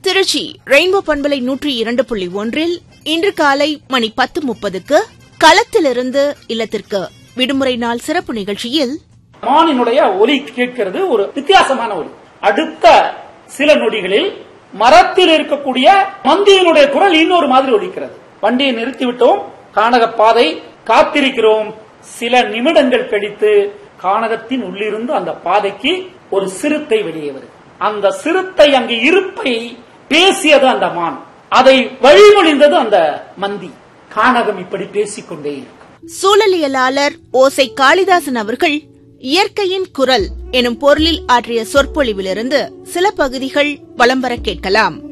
Trichy rainbow பண்பலை நூற்றி இரண்டு புள்ளி ஒன்றில் இன்று காலை மணி பத்து முப்பதுக்கு களத்திலிருந்து இல்லத்திற்கு விடுமுறை நாள் சிறப்பு நிகழ்ச்சியில் மானினுடைய ஒலி கேட்கிறது ஒரு வித்தியாசமான ஒலி அடுத்த சில நொடிகளில் மரத்தில் இருக்கக்கூடிய மந்தியினுடைய குரல் இன்னொரு மாதிரி ஒலிக்கிறது வண்டியை நிறுத்திவிட்டோம் கானக பாதை காத்திருக்கிறோம் சில நிமிடங்கள் கழித்து கானகத்தின் உள்ளிருந்து அந்த பாதைக்கு ஒரு சிறுத்தை வெளியே வருது அந்த சிறுத்தை அங்கு இருப்பை பேசியது அந்த மான் அதை வழிமொழிந்தது அந்த மந்தி கானகம் இப்படி பேசிக்கொண்டே இருக்கும் சூழலியலாளர் ஓசை காளிதாசன் அவர்கள் இயற்கையின் குரல் எனும் பொருளில் ஆற்றிய சொற்பொழிவிலிருந்து சில பகுதிகள் வலம் வர கேட்கலாம்